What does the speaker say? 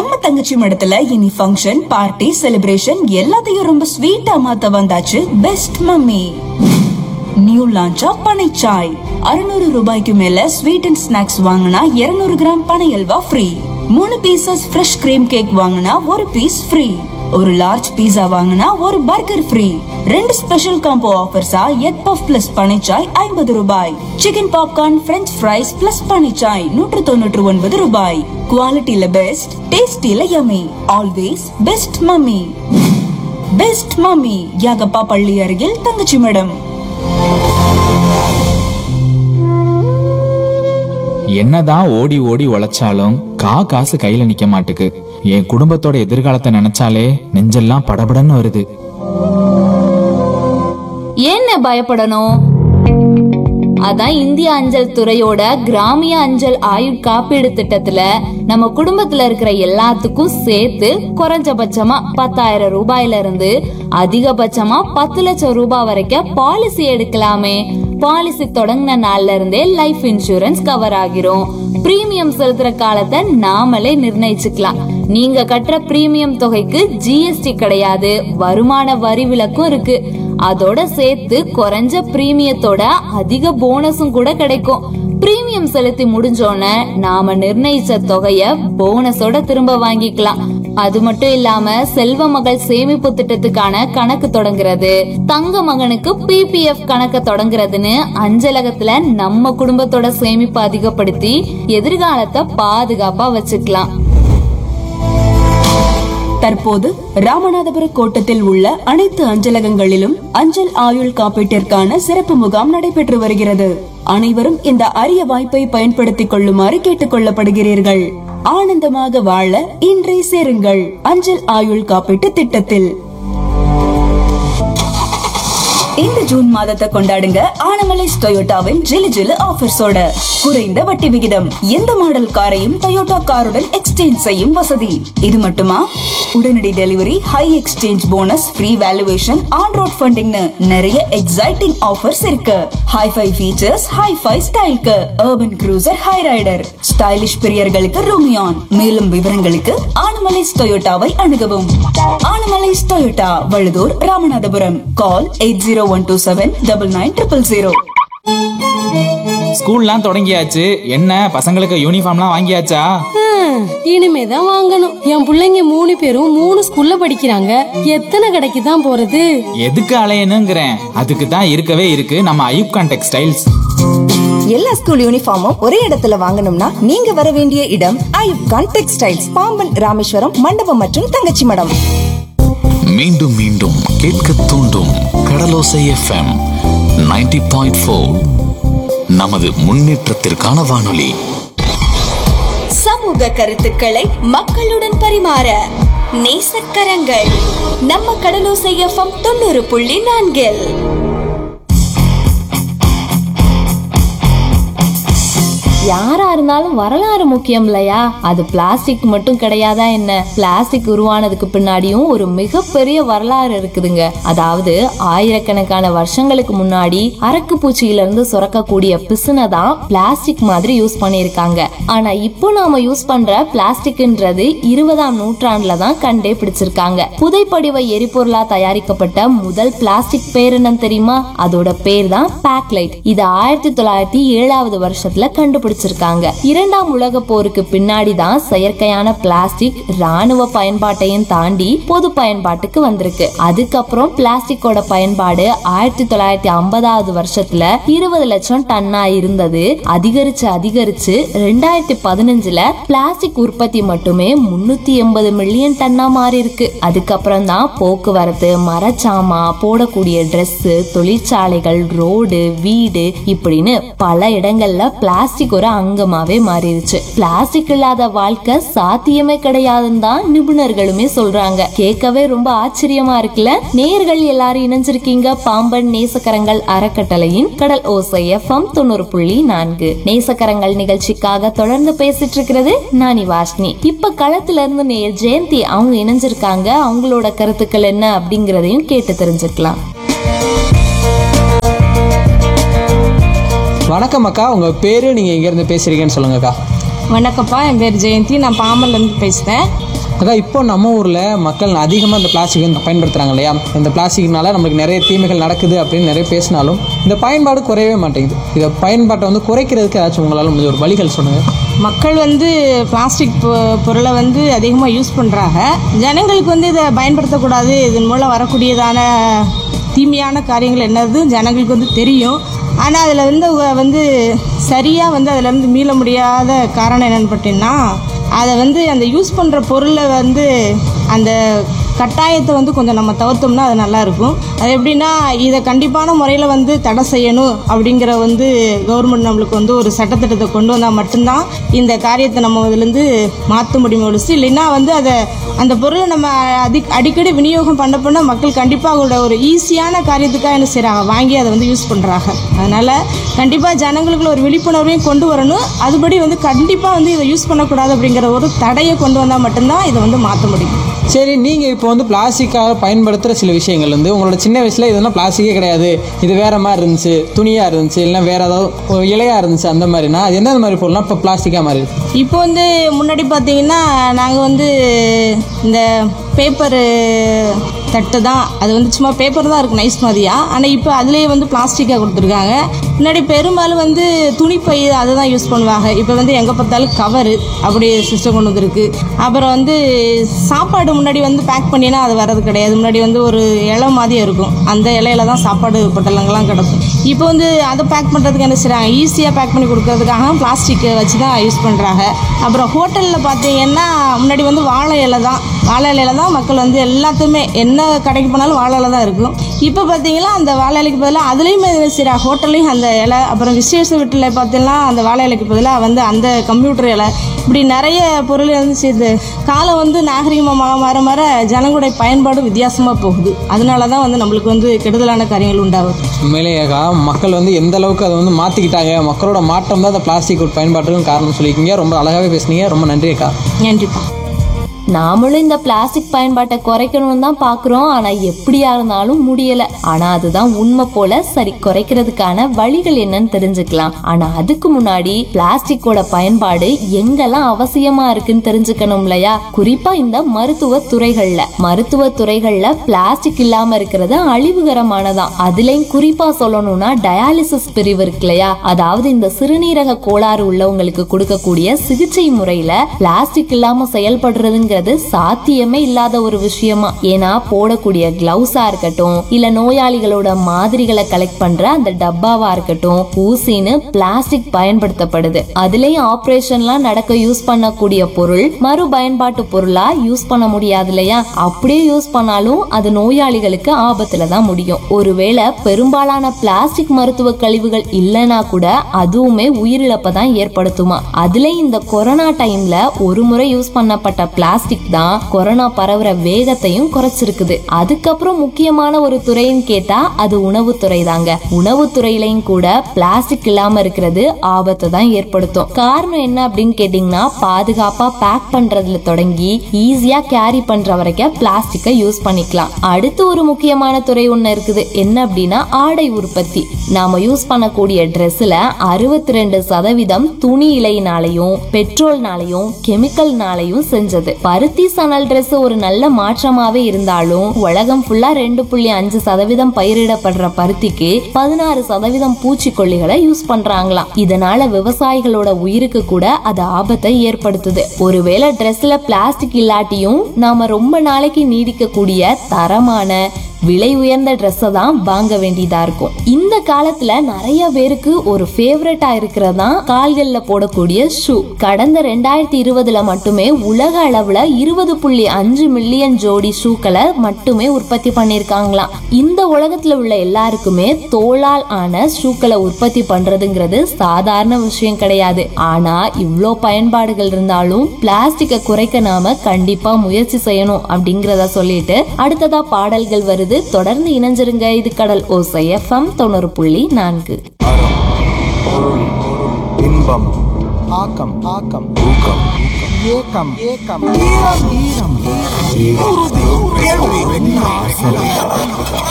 நம்ம தங்கச்சி மடத்துல இனி ஃபங்க்ஷன் பார்ட்டி செலிப்ரேஷன் எல்லாத்தையும் ரொம்ப ஸ்வீட்டா மாத்த வந்தாச்சு பெஸ்ட் மம்மி நியூ லான்ச்சா பனைச்சாய் அறுநூறு ரூபாய்க்கு மேல ஸ்வீட் அண்ட் ஸ்நாக்ஸ் வாங்கினா 200 கிராம் பனை அல்வா ஃப்ரீ மூணு பீசஸ் ஃப்ரெஷ் கிரீம் கேக் வாங்கினா ஒரு பீஸ் ஃப்ரீ ஒரு லார்ஜ் பீஸா வாங்கினா ஒரு பர்கர் ஃப்ரீ ரெண்டு ஸ்பெஷல் காம்போ ஆஃபர்ஸா எக் பஃப் பிளஸ் பனைச்சாய் ஐம்பது ரூபாய் chicken popcorn french fries plus பனைச்சாய் நூற்று தொண்ணூற்று ஒன்பது ரூபாய் குவாலிட்டியில பெஸ்ட் டேஸ்டில yummy always best mummy best mummy Yagappa பள்ளி அருகில் தங்கச்சி மேடம் என்னதான் ஓடி ஓடி உழைச்சாலும் கா காசு கையில நிக்க மாட்டுக்கு என் குடும்பத்தோட எதிர்காலத்தை நினைச்சாலே நெஞ்செல்லாம் படபடன்னு வருது என்ன பயப்படணும் அதான் இந்திய அஞ்சல் துறையோட கிராமிய அஞ்சல் ஆயுட் காப்பீடு திட்டத்துல நம்ம குடும்பத்துல இருக்கிற எல்லாத்துக்கும் சேர்த்து குறைஞ்சபட்சமா பத்தாயிரம் ரூபாயில இருந்து அதிகபட்சமா பத்து லட்சம் ரூபாய் வரைக்கும் பாலிசி எடுக்கலாமே பாலிசி தொடங்கின நாள்ல இருந்தே லைஃப் இன்சூரன்ஸ் கவர் ஆகிரும் பிரீமியம் செலுத்துற காலத்தை நாமளே நிர்ணயிச்சுக்கலாம் நீங்க கட்டுற பிரீமியம் தொகைக்கு ஜிஎஸ்டி கிடையாது வருமான வரி விலக்கும் இருக்கு அதோட சேர்த்து குறைஞ்ச பிரீமியத்தோட அதிக போனஸும் கூட கிடைக்கும் பிரீமியம் செலுத்தி முடிஞ்சோன நாம நிர்ணயிச்ச தொகைய போனஸோட திரும்ப வாங்கிக்கலாம் அது மட்டும் இல்லாம செல்வ மகள் சேமிப்பு திட்டத்துக்கான கணக்கு தொடங்குறது தங்க மகனுக்கு பிபிஎஃப் கணக்க தொடங்குறதுன்னு அஞ்சலகத்துல நம்ம குடும்பத்தோட சேமிப்பு அதிகப்படுத்தி எதிர்காலத்தை பாதுகாப்பா வச்சுக்கலாம் தற்போது ராமநாதபுர கோட்டத்தில் உள்ள அனைத்து அஞ்சலகங்களிலும் அஞ்சல் ஆயுள் காப்பீட்டிற்கான சிறப்பு முகாம் நடைபெற்று வருகிறது அனைவரும் இந்த அரிய வாய்ப்பை பயன்படுத்திக் கொள்ளுமாறு கேட்டுக் கொள்ளப்படுகிறீர்கள் ஆனந்தமாக வாழ இன்றே சேருங்கள் அஞ்சல் ஆயுள் காப்பீட்டு திட்டத்தில் இந்த ஜூன் மாதத்தை கொண்டாடுங்க ஆனமலைஸ் டொயோட்டாவின் ஜிலு ஜிலு ஆஃபர்ஸோட குறைந்த வட்டி விகிதம் எந்த மாடல் காரையும் டொயோட்டா காருடன் எக்ஸ்சேஞ்ச் செய்யும் வசதி இது மட்டுமா உடனடி delivery high exchange bonus free valuation on road ஃபண்டிங்னு நிறைய எக்ஸைட்டிங் ஆஃபர்ஸ் இருக்கு ஹைஃபை ஃபீச்சர்ஸ் ஹைஃபை ஸ்டைல்க்கு urban cruiser Hyryder stylish பிரியர்களுக்கு ரூமியான் மேலும் விவரங்களுக்கு ஆனமலைஸ் டொயோட்டாவை அணுகவும் Anamallais Toyota Valuthur Ramanathapuram call eight zero one two seven double nine triple zero ஸ்கூல்லாம் தொடங்கியாச்சு என்ன பசங்களுக்கு யூனிஃபார்ம்லாம் வாங்கியாச்சா ஹம், இனிமேதான் வாங்கணும் என் புள்ளைங்க மூணு பேரும் மூணு ஸ்கூல்ல படிக்கிறாங்க எத்தனை கடைக்கு தான் போறது எதுக்கு அலையணுங்கிறேன் அதுக்கு தான் இருக்கவே இருக்கு நம்ம ஐயூப்கான் டெக்ஸ்டைல்ஸ் எல்லா ஸ்கூல் யூனிஃபார்மும் ஒரே இடத்துல வாங்கணும்னா நீங்க வர வேண்டிய இடம் ஐயூப் கான் டெக்ஸ்டைல்ஸ் பாம்பன் ராமேஸ்வரம் மண்டபம் மற்றும் தங்கச்சி மடம் மீண்டும் மீண்டும் கேட்க தூண்டும் கடலோசை எஃப்எம் 90.4 பாயிண்ட் ஃபோர் நமது முன்னேற்றத்திற்கான வானொலி சமூக கருத்துக்களை மக்களுடன் பரிமாற நேசக்கரங்கள் நம்ம கடலோசை எஃப்எம் தொண்ணூறு புள்ளி நான்கில் யாரா இருந்தாலும் வரலாறு முக்கியம் இல்லையா அது பிளாஸ்டிக் மட்டும் கிடையாதா என்ன பிளாஸ்டிக் உருவானதுக்கு பின்னாடியும் ஒரு மிகப்பெரிய வரலாறு இருக்குதுங்க அதாவது ஆயிரக்கணக்கான வருஷங்களுக்கு முன்னாடி அரக்கு பூச்சியில இருந்து சுரக்கக்கூடிய பிசுனை தான் பிளாஸ்டிக் மாதிரி யூஸ் பண்ணியிருக்காங்க ஆனா இப்போ நாம யூஸ் பண்ற பிளாஸ்டிக்ன்றது இருபதாம் நூற்றாண்டுல தான் கண்டே பிடிச்சிருக்காங்க புதைப்படிவ எரிபொருளா தயாரிக்கப்பட்ட முதல் பிளாஸ்டிக் பேர் என்னன்னு தெரியுமா அதோட பேர் தான் பேக்லைட் இது ஆயிரத்தி தொள்ளாயிரத்தி ஏழாவது வருஷத்துல கண்டுபிடிச்சிருக்காங்க இரண்டாம் உலக போருக்கு பின்னாடி தான் செயற்கையான பிளாஸ்டிக் ராணுவ பயன்பாட்டையும் தாண்டி பொது பயன்பாட்டுக்கு வந்திருக்கு அதுக்கப்புறம் பிளாஸ்டிக்கோட பயன்பாடு ஆயிரத்தி தொள்ளாயிரத்தி ஐம்பதாவது வருஷத்துல இருபது லட்சம் டன்னா இருந்தது அதிகரிச்சு அதிகரிச்சு ரெண்டாயிரத்தி பதினஞ்சுல பிளாஸ்டிக் உற்பத்தி மட்டுமே முன்னூத்தி எண்பது மில்லியன் டன்னா மாறி இருக்கு அதுக்கப்புறம் தான் போக்குவரத்து மரச்சாமா போடக்கூடிய Dress தொழிற்சாலைகள் ரோடு வீடு இப்படின்னு பல இடங்கள்ல பிளாஸ்டிக் ஒரு அங்கமாவே மாறிடுச்சு பிளாஸ்டிக் இல்லாத வாழ்க்கை சாத்தியமே கிடையாதுன்னு தான் நிபுணர்களுமே சொல்றாங்க கேட்கவே ரொம்ப ஆச்சரியமா இருக்குல்ல நேர்கள் எல்லாரும் இணைஞ்சிருக்கீங்க பாம்பன் நேசக்கரங்கள் அறக்கட்டளையின் கடல் ஓசை எஃப்எம் தொண்ணூறு புள்ளி நான்கு நேசக்கரங்கள் நிகழ்ச்சிக்காக தொடர்ந்து பேசிட்டு இருக்கிறது நானி வாஷ்னி இப்ப களத்துல இருந்து நேர் ஜெயந்தி அவங்க இணைஞ்சிருக்காங்க அவங்களோட கருத்துக்கள் என்ன அப்படிங்கறதையும் கேட்டு தெரிஞ்சுக்கலாம் வணக்கம் அக்கா உங்கள் பேர் நீங்கள் எங்கேருந்து பேசுகிறீங்கன்னு சொல்லுங்கக்கா வணக்கம்ப்பா என் பேர் ஜெயந்தி நான் பாம்பன்லேருந்து பேசுகிறேன் அக்கா இப்போ நம்ம ஊரில் மக்கள் அதிகமாக இந்த பிளாஸ்டிக் வந்து பயன்படுத்துகிறாங்க இல்லையா இந்த பிளாஸ்டிக்னால நம்மளுக்கு நிறைய தீமைகள் நடக்குது அப்படின்னு நிறைய பேசினாலும் இந்த பயன்பாடு குறையவே மாட்டேங்குது இதை பயன்பாட்டை வந்து குறைக்கிறதுக்கு ஏதாச்சும் உங்களால் முடிஞ்ச ஒரு வழிகள் சொல்லுங்கள் மக்கள் வந்து பிளாஸ்டிக் பொ- பொருளை வந்து அதிகமாக யூஸ் பண்ணுறாங்க ஜனங்களுக்கு வந்து இதை பயன்படுத்தக்கூடாது இதன் மூலம் வரக்கூடியதான தீமையான காரியங்கள் என்னது ஜனங்களுக்கு வந்து தெரியும் ஆனால் அதில் வந்து அவங்க வந்து சரியாக வந்து அதிலேருந்து மீள முடியாத காரணம் என்னென்னு பார்த்தீங்கன்னா அதை வந்து அந்த யூஸ் பண்ணுற பொருளை வந்து அந்த கட்டாயத்தை வந்து கொஞ்சம் நம்ம தவிர்த்தோம்னா அது நல்லா இருக்கும் அது எப்படின்னா இதை கண்டிப்பான முறையில் வந்து தடை செய்யணும் அப்படிங்கிற வந்து கவர்மெண்ட் நம்மளுக்கு வந்து ஒரு சட்டத்திட்டத்தை கொண்டு வந்தால் மட்டும்தான் இந்த காரியத்தை நம்ம இதுலேருந்து மாற்ற முடியும் ஒழிச்சு இல்லைன்னா வந்து அதை அந்த பொருளை நம்ம அதி அடிக்கடி விநியோகம் பண்ண பண்ண மக்கள் கண்டிப்பாக அவங்களோட ஒரு ஈஸியான காரியத்துக்காக என்ன செய்கிறாங்க வாங்கி அதை வந்து யூஸ் பண்ணுறாங்க அதனால் கண்டிப்பாக ஜனங்களுக்குள்ள ஒரு விழிப்புணர்வையும் கொண்டு வரணும் அதுபடி வந்து கண்டிப்பாக வந்து இதை யூஸ் பண்ணக்கூடாது அப்படிங்கிற ஒரு தடையை கொண்டு வந்தால் மட்டும்தான் இதை வந்து மாற்ற முடியும் சரி நீங்கள் இப்போ வந்து பிளாஸ்டிக்காக பயன்படுத்துகிற சில விஷயங்கள் வந்து உங்களோட சின்ன வயசில் இதெல்லாம் பிளாஸ்டிக்கே கிடையாது இது வேற மாதிரி இருந்துச்சு துணியாக இருந்துச்சு இல்லைன்னா வேற ஏதாவது ஒரு இலையாக இருந்துச்சு அந்த மாதிரினா அது எந்தெந்த மாதிரி பொருள்லாம் இப்போ பிளாஸ்டிக்காக மாறி இருக்கு இப்போ வந்து முன்னாடி பார்த்தீங்கன்னா நாங்கள் வந்து இந்த பேப்பரு தட்டு தான் அது வந்து சும்மா பேப்பர் தான் இருக்குது நைஸ் மாதிரியா ஆனால் இப்போ அதுலேயே வந்து பிளாஸ்டிக்காக கொடுத்துருக்காங்க முன்னாடி பெரும்பாலும் வந்து துணிப்பை அதை தான் யூஸ் பண்ணுவாங்க இப்போ வந்து எங்கே பார்த்தாலும் கவரு அப்படி சிஸ்டம் கொண்டு வந்திருக்கு அப்புறம் வந்து சாப்பாடு முன்னாடி வந்து பேக் பண்ணினா அது வர்றது கிடையாது முன்னாடி வந்து ஒரு இலை மாதிரி இருக்கும் அந்த இலையில தான் சாப்பாடு பொட்டலங்கள்லாம் கிடக்கும் இப்போ வந்து அதை பேக் பண்ணுறதுக்கு என்ன செய்கிறாங்க ஈஸியாக பேக் பண்ணி கொடுக்கறதுக்காக பிளாஸ்டிக்கை வச்சு தான் யூஸ் பண்ணுறாங்க அப்புறம் ஹோட்டலில் பார்த்தீங்கன்னா முன்னாடி வந்து வாழை இலை தான் வாழை இலையில தான் மக்கள் வந்து எல்லாத்துமே என்ன கடைக்கு போனாலும் வாழை இலை தான் இருக்கும் இப்போ பார்த்தீங்கன்னா அந்த வாழை இலைக்கு பதிலாக அதுலேயுமே என்ன செய்கிறாங்க ஹோட்டல்லையும் அந்த இலை அப்புறம் விசேஷ வீட்டில் பார்த்தீங்கன்னா அந்த வாழை இலைக்கு பதிலாக வந்து அந்த கம்ப்யூட்டர் இலை இப்படி நிறைய பொருள் வந்து செய்யுது காலம் வந்து நாகரிகமாக மாற மாற ஜனங்களுடைய பயன்பாடு வித்தியாசமாக போகுது அதனால தான் வந்து நம்மளுக்கு வந்து கெடுதலான காரியங்கள் உண்டாகுது உண்மையிலேயேக்கா மக்கள் வந்து எந்த அளவுக்கு அதை வந்து மாற்றிக்கிட்டாங்க மக்களோட மாற்றம் தான் அந்த பிளாஸ்டிக் பயன்பாட்டுக்கும் காரணம் சொல்லியிருக்கீங்க ரொம்ப அழகாகவே பேசுனீங்க ரொம்ப நன்றி அக்கா நன்றிப்பா நாமளும் இந்த பிளாஸ்டிக் பயன்பாட்டை குறைக்கணும்னு தான் பாக்குறோம் ஆனா எப்படியா இருந்தாலும் முடியல ஆனா அதுதான் உண்மை போல சரி குறைக்கிறதுக்கான வழிகள் என்னன்னு தெரிஞ்சுக்கலாம் ஆனா அதுக்கு முன்னாடி பிளாஸ்டிக்கோட பயன்பாடு எங்கெல்லாம் அவசியமா இருக்குன்னு தெரிஞ்சுக்கணும் இல்லையா குறிப்பா இந்த மருத்துவ துறைகள்ல மருத்துவ துறைகள்ல பிளாஸ்டிக் இல்லாம இருக்கிறது அழிவுகரமானதான் அதுலயும் குறிப்பா சொல்லணும்னா டயாலிசிஸ் பிரிவு இருக்கு இல்லையா அதாவது இந்த சிறுநீரக கோளாறு உள்ளவங்களுக்கு கொடுக்கக்கூடிய சிகிச்சை முறையில பிளாஸ்டிக் இல்லாம செயல்படுறதுங்கிறது சாத்தியமே இல்லாத ஒரு விஷயமா ஏன்னா போடக்கூடிய கிளவுஸா இருக்கட்டும் இல்ல நோயாளிகளோட மாதிரிகளை கலெக்ட் பண்ற அந்த டப்பாவா இருக்கட்டும் ஊசின்னு பிளாஸ்டிக் பயன்படுத்தப்படுது அதுலயும் ஆபரேஷன்லாம் நடக்க யூஸ் பண்ணக்கூடிய பொருள் மறு பயன்பாட்டு பொருளா யூஸ் பண்ண முடியாது இல்லையா அப்படியே யூஸ் பண்ணாலும் அது நோயாளிகளுக்கு ஆபத்துல தான் முடியும் ஒருவேளை பெரும்பாலான பிளாஸ்டிக் மருத்துவ கழிவுகள் இல்லைன்னா கூட அதுவுமே உயிரிழப்பை தான் ஏற்படுத்துமா அதுல இந்த கொரோனா டைம்ல ஒரு முறை யூஸ் பண்ணப்பட்ட பிளாஸ்டிக் தான் கொரோனா பரவுற வேகத்தையும் குறைச்சிருக்குது அதுக்கப்புறம் முக்கியமான ஒரு துறைன்னு கேட்டா அது உணவுத்துறை தாங்க உணவுத்துறையிலையும் கூட பிளாஸ்டிக் இல்லாம இருக்கிறது ஆபத்தை தான் ஏற்படுத்தும் காரணம் என்ன அப்படின்னு கேட்டீங்கன்னா பாதுகாப்பா பேக் பண்றதுல தொடங்கி ஈஸியா கேரி பண்ற வரைக்கும் பிளாஸ்டிக்கை யூஸ் பண்ணிக்கலாம் அடுத்து ஒரு முக்கியமான துறை ஒண்ணு இருக்குது என்ன அப்படின்னா ஆடை உற்பத்தி நாம யூஸ் பண்ணக்கூடிய ட்ரெஸ்ல அறுபத்தி ரெண்டு சதவீதம் துணி இலையினாலையும் பெட்ரோல்னாலையும் கெமிக்கல்னாலையும் செஞ்சது பருத்தி சணல் Dress ஒரு நல்ல மாற்றமாவே இருந்தாலும் உலகம் ஃபுல்லா ரெண்டு புள்ளி அஞ்சு சதவீதம் பயிரிடப்படுற பருத்திக்கு பதினாறு சதவீதம் பூச்சிக்கொல்லிகளை யூஸ் பண்றாங்களாம் இதனால விவசாயிகளோட உயிருக்கு கூட அது ஆபத்தை ஏற்படுத்துது ஒருவேளை Dressல பிளாஸ்டிக் இல்லாட்டியும் நாம ரொம்ப நாளைக்கு நீடிக்கக்கூடிய தரமான விலை உயர்ந்த ட்ரெஸ்ஸை தான் வாங்க வேண்டியதா இருக்கும் இந்த காலத்துல நிறைய பேருக்கு ஒரு ஃபேவரட்டா இருக்கிறதா கால்கள்ல போடக்கூடிய ஷூ கடந்த ரெண்டாயிரத்தி இருபதுல மட்டுமே உலக அளவுல இருபது புள்ளி அஞ்சு மில்லியன் ஜோடி ஷூக்களை மட்டுமே உற்பத்தி பண்ணிருக்காங்களாம் இந்த உலகத்துல உள்ள எல்லாருக்குமே தோளால் ஆன ஷூக்களை உற்பத்தி பண்றதுங்கிறது சாதாரண விஷயம் கிடையாது ஆனா இவ்ளோ பயன்பாடுகள் இருந்தாலும் பிளாஸ்டிக்கை குறைக்க நாம கண்டிப்பா முயற்சி செய்யணும் அப்படிங்கறத சொல்லிட்டு அடுத்ததா பாடல்கள் வருது தொடர்ந்து இணைஞ்சிருங்க இது கடல் ஓசை எஃப்எம் தொண்ணூறு புள்ளி நான்கு இன்பம் ஆக்கம் ஆக்கம் ஊக்கம் ஏக்கம் ஏக்கம் ஈரம் ஈரம்